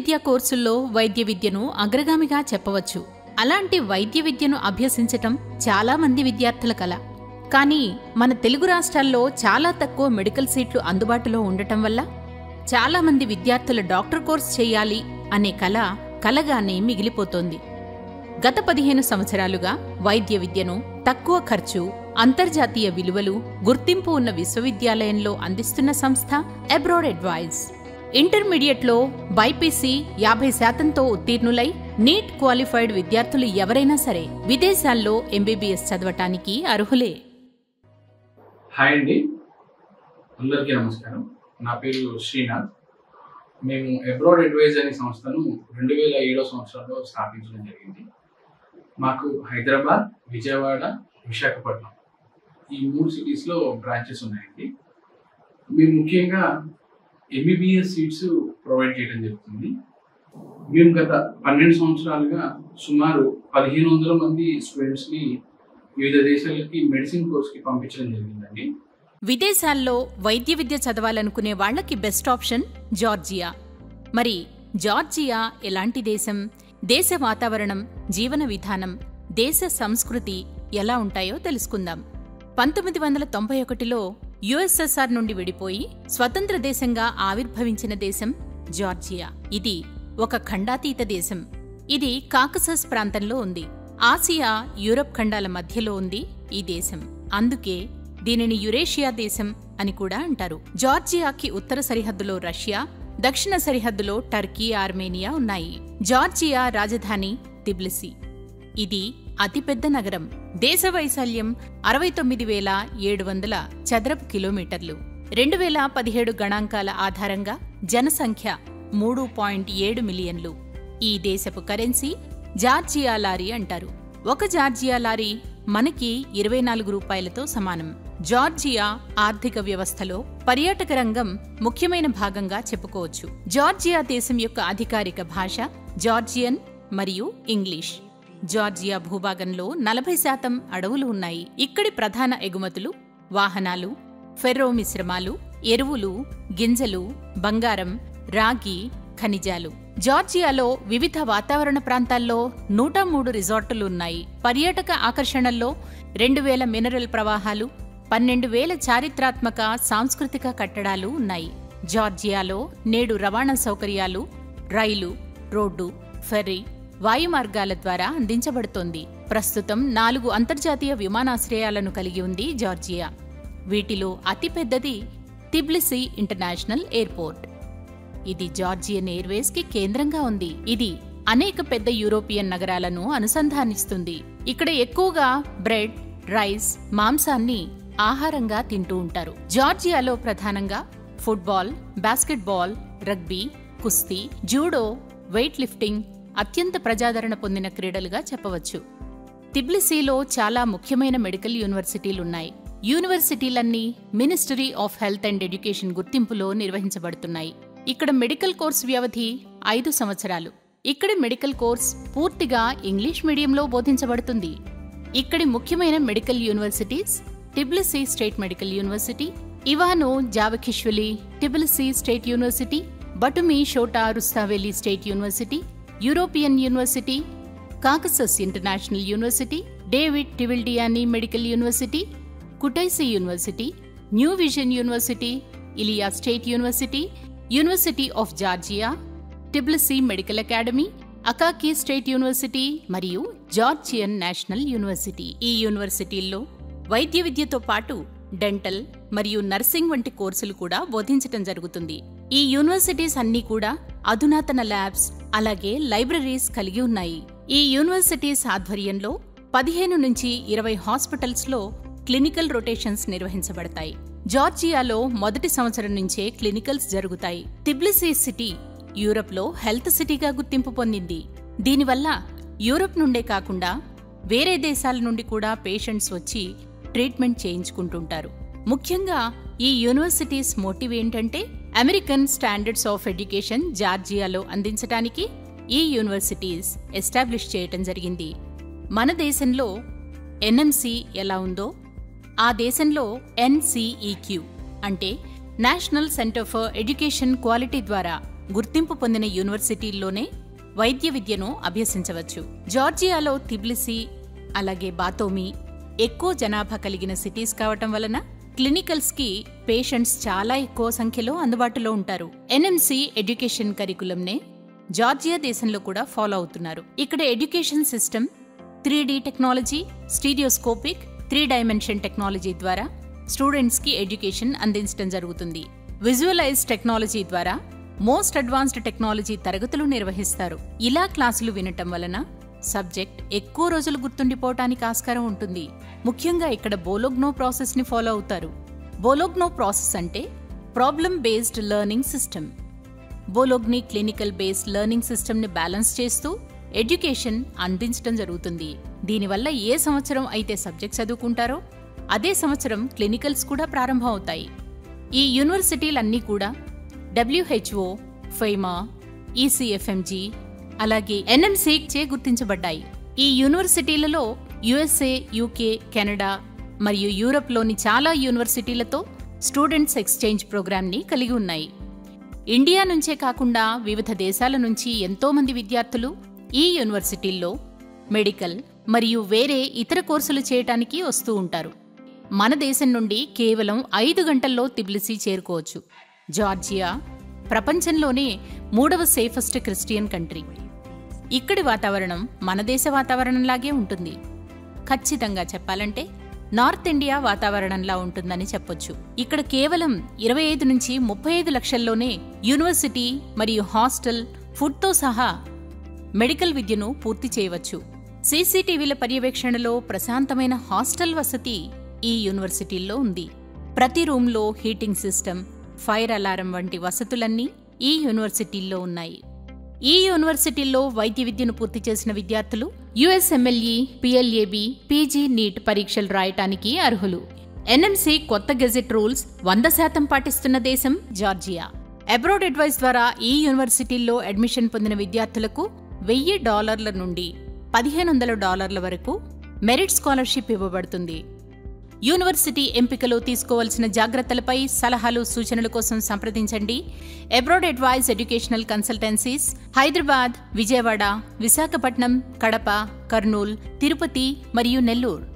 విద్యా కోర్సుల్లో వైద్య విద్యను అగ్రగామిగా చెప్పవచ్చు అలాంటి వైద్య విద్యను అభ్యసించటం చాలా మంది విద్యార్థుల కల కానీ మన తెలుగు రాష్ట్రాల్లో చాలా తక్కువ మెడికల్ సీట్లు అందుబాటులో ఉండటం వల్ల చాలా మంది విద్యార్థులు డాక్టర్ కోర్స్ చేయాలి అనే కల కలగానే మిగిలిపోతోంది గత పదిహేను సంవత్సరాలుగా వైద్య విద్యను తక్కువ ఖర్చు అంతర్జాతీయ విలువలు గుర్తింపు ఉన్న విశ్వవిద్యాలయంలో అందిస్తున్న సంస్థ అబ్రాడ్ అడ్వైజ్ ఇంటర్మీడియట్లో బైపీసీ యాభై శాతంతో ఉత్తీర్ణులై నీట్ క్వాలిఫైడ్ విద్యార్థులు ఎవరైనా సరే విదేశాల్లో ఎంబీబీఎస్ చదవటానికి అర్హులే హాయ్ అండి అందరికీ నమస్కారం నా పేరు శ్రీనాథ్ మేము అబ్రాడ్ అడ్వైజ్ అనే సంస్థను రెండు వేల ఏడో సంవత్సరంలో స్థాపించడం జరిగింది మాకు హైదరాబాద్ విజయవాడ విశాఖపట్నం ఈ మూడు సిటీస్లో బ్రాంచెస్ ఉన్నాయండి మేము ముఖ్యంగా ఎంబీబీఎస్ సీట్స్ ప్రొవైడ్ చేయడం జరుగుతుంది మేము గత పన్నెండు సంవత్సరాలుగా సుమారు పదిహేను వందల మంది స్టూడెంట్స్ని వివిధ దేశాలకి మెడిసిన్ కోర్స్కి పంపించడం జరిగిందండి విదేశాల్లో వైద్య విద్య చదవాలనుకునే వాళ్ళకి బెస్ట్ ఆప్షన్ జార్జియా మరి జార్జియా ఎలాంటి దేశం దేశ వాతావరణం జీవన విధానం దేశ సంస్కృతి ఎలా ఉంటాయో తెలుసుకుందాం పంతొమ్మిది వందల తొంభై ఒకటిలో యుఎస్ఎస్ఆర్ నుండి విడిపోయి స్వతంత్ర దేశంగా ఆవిర్భవించిన దేశం జార్జియా ఇది ఒక ఖండాతీత దేశం ఇది కాకసస్ ప్రాంతంలో ఉంది ఆసియా యూరప్ ఖండాల మధ్యలో ఉంది ఈ దేశం అందుకే దీనిని యురేషియా దేశం అని కూడా అంటారు జార్జియాకి ఉత్తర సరిహద్దులో రష్యా దక్షిణ సరిహద్దులో టర్కీ ఆర్మేనియా ఉన్నాయి జార్జియా రాజధాని తిబ్లిసి ఇది అతిపెద్ద నగరం దేశ వైశాల్యం అరవై తొమ్మిది వేల ఏడు వందల చదరపు కిలోమీటర్లు రెండు వేల పదిహేడు గణాంకాల ఆధారంగా జనసంఖ్య మూడు పాయింట్ ఏడు మిలియన్లు ఈ దేశపు కరెన్సీ జార్జియా లారీ అంటారు ఒక జార్జియా లారీ మనకి ఇరవై నాలుగు రూపాయలతో సమానం జార్జియా ఆర్థిక వ్యవస్థలో పర్యాటక రంగం ముఖ్యమైన భాగంగా చెప్పుకోవచ్చు జార్జియా దేశం యొక్క అధికారిక భాష జార్జియన్ మరియు ఇంగ్లీష్ జార్జియా భూభాగంలో నలభై శాతం అడవులు ఉన్నాయి ఇక్కడి ప్రధాన ఎగుమతులు వాహనాలు ఫెర్రో మిశ్రమాలు ఎరువులు గింజలు బంగారం రాగి ఖనిజాలు జార్జియాలో వివిధ వాతావరణ ప్రాంతాల్లో నూట మూడు రిసార్టులు ఉన్నాయి పర్యాటక ఆకర్షణల్లో రెండు వేల మినరల్ ప్రవాహాలు పన్నెండు వేల చారిత్రాత్మక సాంస్కృతిక కట్టడాలు ఉన్నాయి జార్జియాలో నేడు రవాణా సౌకర్యాలు రైలు రోడ్డు ఫెర్రీ వాయు మార్గాల ద్వారా అందించబడుతోంది ప్రస్తుతం నాలుగు అంతర్జాతీయ విమానాశ్రయాలను కలిగి ఉంది జార్జియా వీటిలో అతిపెద్దది తిబ్లిసి ఇంటర్నేషనల్ ఎయిర్పోర్ట్ ఇది జార్జియన్ ఎయిర్వేస్ కి కేంద్రంగా ఉంది ఇది అనేక పెద్ద యూరోపియన్ నగరాలను అనుసంధానిస్తుంది ఇక్కడ ఎక్కువగా బ్రెడ్ రైస్ మాంసాన్ని ఆహారంగా తింటూ ఉంటారు జార్జియాలో ప్రధానంగా ఫుట్బాల్ బాస్కెట్బాల్ రగ్బీ కుస్తీ జూడో వెయిట్ లిఫ్టింగ్ అత్యంత ప్రజాదరణ పొందిన క్రీడలుగా చెప్పవచ్చు తిబ్లిసీలో చాలా ముఖ్యమైన మెడికల్ యూనివర్సిటీలున్నాయి యూనివర్సిటీలన్నీ ministry of health and education గుర్తింపులో నిర్వహించబడుతున్నాయి ఇక్కడ మెడికల్ కోర్స్ వ్యవధి ఐదు సంవత్సరాలు ఇక్కడి మెడికల్ కోర్స్ పూర్తిగా ఇంగ్లీష్ మీడియంలో బోధించబడుతుంది ఇక్కడి ముఖ్యమైన medical universities Tbilisi state medical university Ivane Javakhishvili Tbilisi state university Batumi Shota Rustaveli state university European university Caucasus international university David Tvildiani medical university Kutaisi university new vision university Ilia state university university of Georgia Tbilisi medical academy Akaki state university మరియు Georgian national university ఈ యూనివర్సిటీల్లో వైద్య విద్యతో పాటు dental మరియు nursing వంటి కోర్సులు కూడా బోధించటం జరుగుతుంది ఈ యూనివర్సిటీస్ అన్నీ కూడా అధునాతన ల్యాబ్స్ అలాగే లైబ్రరీస్ కలిగి ఉన్నాయి ఈ యూనివర్సిటీస్ ఆధ్వర్యంలో పదిహేను నుంచి ఇరవై హాస్పిటల్స్లో క్లినికల్ రొటేషన్స్ నిర్వహించబడతాయి జార్జియాలో మొదటి సంవత్సరం నుంచే క్లినికల్స్ జరుగుతాయి తిబ్లిసీ సిటీ యూరప్లో హెల్త్ సిటీగా గుర్తింపు పొందింది దీనివల్ల యూరప్ నుండే కాకుండా వేరే దేశాల నుండి కూడా పేషెంట్స్ వచ్చి ట్రీట్మెంట్ చేయించుకుంటుంటారు ముఖ్యంగా ఈ యూనివర్సిటీస్ మోటివ్ ఏంటంటే అమెరికన్ స్టాండర్డ్స్ ఆఫ్ ఎడ్యుకేషన్ జార్జియాలో అందించడానికి ఈ యూనివర్సిటీస్ ఎస్టాబ్లిష్ చేయటం జరిగింది మన దేశంలో ఎన్ఎంసి ఎలా ఉందో ఆ దేశంలో ఎన్సిఈక్యూ అంటే national centre for education quality ద్వారా గుర్తింపు పొందిన యూనివర్సిటీల్లోనే వైద్య విద్యను అభ్యసించవచ్చు జార్జియాలో తిబ్లిసి అలాగే బాతోమి ఎక్కువ జనాభా కలిగిన సిటీస్ కావటం వలన క్లినికల్స్ కి పేషెంట్స్ చాలా ఎక్కువ సంఖ్యలో అందుబాటులో ఉంటారు ఎన్ఎంసి ఎడ్యుకేషన్ కరికులంనే జార్జియా దేశంలో కూడా ఫాలో అవుతున్నారు ఇక్కడ education system three D technology stereoscopic three dimension technology ద్వారా స్టూడెంట్స్ కి ఎడ్యుకేషన్ అందించడం జరుగుతుంది విజువలైజ్ టెక్నాలజీ ద్వారా మోస్ట్ అడ్వాన్స్డ్ టెక్నాలజీ తరగతులు నిర్వహిస్తారు ఇలా క్లాసులు వినటం వలన సబ్జెక్ట్ ఎక్కువ రోజులు గుర్తుండిపోవటానికి ఆస్కారం ఉంటుంది ముఖ్యంగా ఇక్కడ బోలోగ్నో ప్రాసెస్ ని ఫాలో అవుతారు బోలోగ్నో ప్రాసెస్ అంటే problem based learning system Bologna clinical based learning సిస్టమ్ని బ్యాలెన్స్ చేస్తూ ఎడ్యుకేషన్ అందించడం జరుగుతుంది దీనివల్ల ఏ సంవత్సరం అయితే సబ్జెక్ట్ చదువుకుంటారో అదే సంవత్సరం క్లినికల్స్ కూడా ప్రారంభం అవుతాయి ఈ యూనివర్సిటీలన్నీ కూడా డబ్ల్యూహెచ్ఓ ఫైమా ఈసీఎఫ్ఎంజీ అలాగే ఎన్ఎంసీ చే గుర్తించబడ్డాయి ఈ యూనివర్సిటీలలో యుఎస్ఏ యూకే కెనడా మరియు యూరప్లోని చాలా యూనివర్సిటీలతో స్టూడెంట్స్ ఎక్స్చేంజ్ ప్రోగ్రామ్ని కలిగి ఉన్నాయి ఇండియా నుంచే కాకుండా వివిధ దేశాల నుంచి ఎంతో మంది విద్యార్థులు ఈ యూనివర్సిటీల్లో మెడికల్ మరియు వేరే ఇతర కోర్సులు చేయటానికి వస్తూ ఉంటారు మన దేశం నుండి కేవలం ఐదు గంటల్లో తిబ్లిసి చేరుకోవచ్చు జార్జియా ప్రపంచంలోనే మూడవ సేఫెస్ట్ క్రిస్టియన్ కంట్రీ ఇక్కడి వాతావరణం మన దేశ వాతావరణంలాగే ఉంటుంది ఖచ్చితంగా చెప్పాలంటే నార్త్ ఇండియా వాతావరణంలా ఉంటుందని చెప్పొచ్చు ఇక్కడ కేవలం ఇరవై ఐదు నుంచి ముప్పై ఐదు లక్షల్లోనే యూనివర్సిటీ మరియు హాస్టల్ ఫుడ్తో సహా మెడికల్ విద్యను పూర్తి చేయవచ్చు సీసీటీవీల పర్యవేక్షణలో ప్రశాంతమైన హాస్టల్ వసతి ఈ యూనివర్సిటీల్లో ఉంది ప్రతి రూమ్లో హీటింగ్ సిస్టమ్ ఫైర్ అలారం వంటి వసతులన్నీ ఈ యూనివర్సిటీల్లో ఉన్నాయి ఈ యూనివర్సిటీల్లో వైద్య విద్యను పూర్తి చేసిన విద్యార్థులు యుఎస్ఎంఎల్ఈ పిఎల్ఏబి పీజీ నీట్ పరీక్షలు రాయటానికి అర్హులు ఎన్ఎంసి కొత్త గెజెట్ రూల్స్ వంద శాతం పాటిస్తున్న దేశం జార్జియా అబ్రాడ్ అడ్వైస్ ద్వారా ఈ యూనివర్సిటీల్లో అడ్మిషన్ పొందిన విద్యార్థులకు వెయ్యి డాలర్ల నుండి పదిహేను వందల డాలర్ల వరకు మెరిట్ స్కాలర్షిప్ ఇవ్వబడుతుంది యూనివర్సిటీ ఎంపికలో తీసుకోవాల్సిన జాగ్రత్తలపై సలహాలు సూచనల కోసం సంప్రదించండి abroad advise educational consultancies Hyderabad Vijayawada Visakhapatnam Kadapa Kurnool Tirupati మరియు నెల్లూరు